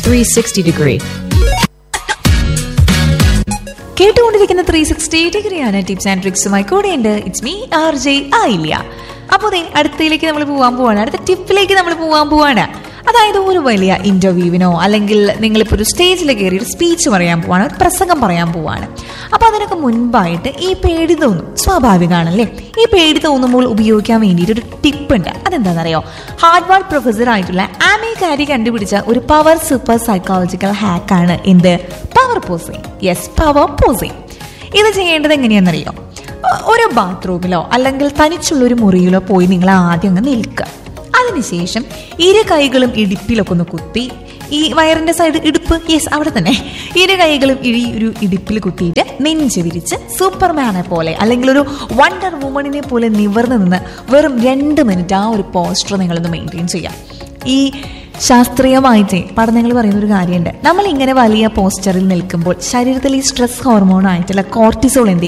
360 degree. കേട്ടുകൊണ്ടിരിക്കുന്ന three sixty ഡിഗ്രിയാണ് tips and ട്രിക്സുമായി കൂടെയുണ്ട് ഇറ്റ്സ് മീ ആർ ജെ ആയില്ല അപ്പോൾ ദേ അടുത്തയിലേക്ക് നമ്മൾ പോകാൻ പോവാണ് അടുത്ത ടിപ്പിലേക്ക് നമ്മൾ പോകാൻ പോവാണ് അതായത് ഒരു വലിയ ഇന്റർവ്യൂവിനോ അല്ലെങ്കിൽ നിങ്ങളിപ്പോൾ ഒരു സ്റ്റേജിൽ കയറി ഒരു സ്പീച്ച് പറയാൻ പോവാണ് ഒരു പ്രസംഗം പറയാൻ പോവാണ് അപ്പോൾ അതിനൊക്കെ മുൻപായിട്ട് ഈ പേടി തോന്നും സ്വാഭാവികമാണല്ലേ ഈ പേടി തോന്നുമ്പോൾ ഉപയോഗിക്കാൻ വേണ്ടിയിട്ട് ഒരു ടിപ്പ് ഉണ്ട് അതെന്താണെന്നറിയോ ഹാർഡ്വാർഡ് പ്രൊഫസർ ആയിട്ടുള്ള ആമി കാരി കണ്ടുപിടിച്ച ഒരു പവർ സൂപ്പർ സൈക്കോളജിക്കൽ ഹാക്കാണ് എന്ത് power posing yes power posing ഇത് ചെയ്യേണ്ടത് എങ്ങനെയാണെന്നറിയോ ഒ- ഒരു ബാത്റൂമിലോ അല്ലെങ്കിൽ തനിച്ചുള്ള ഒരു മുറിയിലോ പോയി നിങ്ങൾ ആദ്യം അങ്ങ് നിൽക്കുക അതിനുശേഷം ഇരു കൈകളും ഇടുപ്പിലൊക്കെ ഒന്ന് കുത്തി ഈ വയറിന്റെ സൈഡ് ഇടുപ്പ് യെസ് അവിടെ തന്നെ ഇരു കൈകളും ഈ ഒരു ഇടുപ്പിൽ കുത്തിയിട്ട് നെഞ്ച് വിരിച്ച് സൂപ്പർമാനെ പോലെ അല്ലെങ്കിൽ ഒരു വണ്ടർ വുമണിനെ പോലെ നിവർന്ന് നിന്ന് വെറും രണ്ട് മിനിറ്റ് ആ ഒരു പോസ്റ്റർ നിങ്ങളൊന്ന് മെയിൻറ്റെയിൻ ചെയ്യാം ഈ ശാസ്ത്രീയമായിട്ട് പഠനങ്ങൾ പറയുന്ന ഒരു കാര്യമുണ്ട് നമ്മൾ ഇങ്ങനെ വലിയ പോസ്റ്ററിൽ നിൽക്കുമ്പോൾ ശരീരത്തിൽ ഈ സ്ട്രെസ് ഹോർമോൺ ആയിട്ടുള്ള കോർട്ടിസോൾ എന്ത്